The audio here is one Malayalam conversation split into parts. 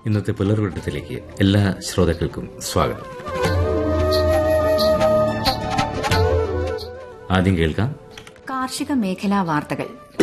ഇന്നത്തെ പുലർവട്ടത്തിലേക്ക് എല്ലാ ശ്രോതാക്കൾക്കും സ്വാഗതം ആദ്യം കേൾക്കാം കാർഷിക മേഖലാ വാർത്തകൾ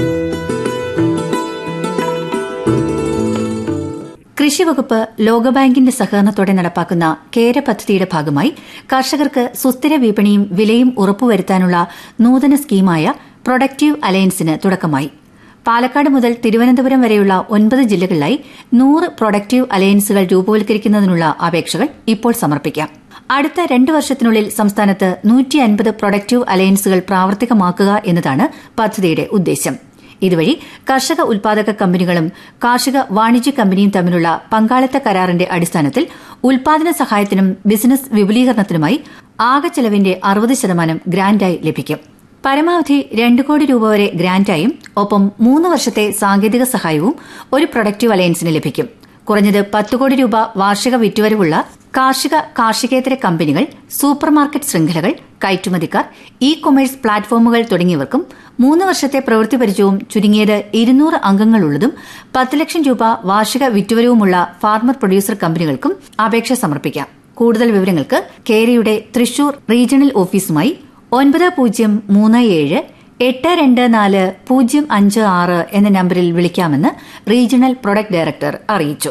കൃഷിവകുപ്പ് ലോകബാങ്കിന്റെ സഹകരണത്തോടെ നടപ്പാക്കുന്ന കേര പദ്ധതിയുടെ ഭാഗമായി കർഷകർക്ക് സുസ്ഥിര വിപണിയും വിലയും ഉറപ്പുവരുത്താനുള്ള നൂതന സ്കീമായ പ്രൊഡക്റ്റീവ് അലയൻസിന് തുടക്കമായി പാലക്കാട് മുതൽ തിരുവനന്തപുരം വരെയുള്ള ഒൻപത് ജില്ലകളിലായി നൂറ് പ്രൊഡക്റ്റീവ് അലയൻസുകൾ രൂപവൽക്കരിക്കുന്നതിനുള്ള അപേക്ഷകൾ ഇപ്പോൾ സമർപ്പിക്കാം അടുത്ത രണ്ട് വർഷത്തിനുള്ളിൽ സംസ്ഥാനത്ത് നൂറ്റി അൻപത് പ്രൊഡക്റ്റീവ് അലയൻസുകൾ പ്രാവർത്തികമാക്കുക എന്നതാണ് പദ്ധതിയുടെ ഉദ്ദേശം ഇതുവഴി കർഷക ഉൽപാദക കമ്പനികളും കാർഷിക വാണിജ്യ കമ്പനിയും തമ്മിലുള്ള പങ്കാളിത്ത കരാറിന്റെ അടിസ്ഥാനത്തിൽ ഉൽപാദന സഹായത്തിനും ബിസിനസ് വിപുലീകരണത്തിനുമായി ആകെ ചെലവിന്റെ അറുപത് ശതമാനം ഗ്രാന്റായി ലഭിക്കും പരമാവധി രണ്ട് കോടി രൂപ വരെ ഗ്രാന്റായും ഒപ്പം മൂന്ന് വർഷത്തെ സാങ്കേതിക സഹായവും ഒരു പ്രൊഡക്റ്റീവ് അലയൻസിന് ലഭിക്കും കുറഞ്ഞത് പത്ത് കോടി രൂപ വാർഷിക വിറ്റുവരവുള്ള കാർഷിക കാർഷികേതര കമ്പനികൾ സൂപ്പർമാർക്കറ്റ് ശൃംഖലകൾ കയറ്റുമതിക്കാർ ഇ കൊമേഴ്സ് പ്ലാറ്റ്ഫോമുകൾ തുടങ്ങിയവർക്കും മൂന്ന് വർഷത്തെ പ്രവൃത്തി പരിചയവും ചുരുങ്ങിയത് ഇരുന്നൂറ് അംഗങ്ങളുള്ളതും പത്ത് ലക്ഷം രൂപ വാർഷിക വിറ്റുവരവുമുള്ള ഫാർമർ പ്രൊഡ്യൂസർ കമ്പനികൾക്കും അപേക്ഷ സമർപ്പിക്കാം കൂടുതൽ വിവരങ്ങൾക്ക് കേരയുടെ തൃശൂർ റീജിയണൽ ഓഫീസുമായി ഒൻപത് പൂജ്യം മൂന്ന് ഏഴ് എട്ട് രണ്ട് നാല് പൂജ്യം അഞ്ച് ആറ് എന്ന നമ്പറിൽ വിളിക്കാമെന്ന് റീജിയണൽ പ്രൊഡക്ട് ഡയറക്ടർ അറിയിച്ചു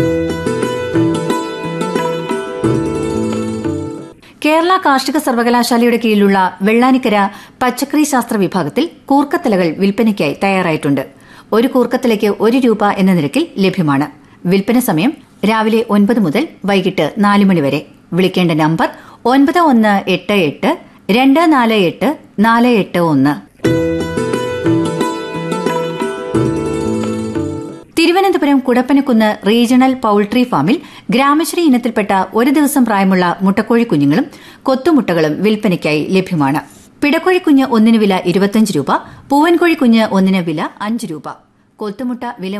കേരള കാർഷിക സർവകലാശാലയുടെ കീഴിലുള്ള വെള്ളാനിക്കര പച്ചക്കറി ശാസ്ത്ര വിഭാഗത്തിൽ കൂർക്കത്തലകൾ വിൽപ്പനയ്ക്കായി തയ്യാറായിട്ടുണ്ട് ഒരു കൂർക്കത്തലയ്ക്ക് ഒരു രൂപ എന്ന നിരക്കിൽ ലഭ്യമാണ് വിൽപ്പന സമയം രാവിലെ ഒൻപത് മുതൽ വൈകിട്ട് നാല് മണി വരെ വിളിക്കേണ്ട നമ്പർ ഒൻപത് ഒന്ന് എട്ട് എട്ട് രണ്ട് നാല് എട്ട് നാല് എട്ട് ഒന്ന് തിരുവനന്തപുരം കുടപ്പനക്കുന്ന് റീജിയണൽ പൌൾട്രി ഫാമിൽ ഗ്രാമശ്രീ ഇനത്തിൽപ്പെട്ട ഒരു ദിവസം പ്രായമുള്ള മുട്ടക്കോഴി കുഞ്ഞുങ്ങളും കൊത്തുമുട്ടകളും വിൽപ്പനയ്ക്കായി ലഭ്യമാണ് പിടക്കോഴിക്കുഞ്ഞ് ഒന്നിന് വില ഇരുപത്തിയഞ്ച് രൂപ പൂവൻകോഴിക്കുഞ്ഞ് ഒന്നിന് വില അഞ്ച് രൂപ കൊത്തുമുട്ട വില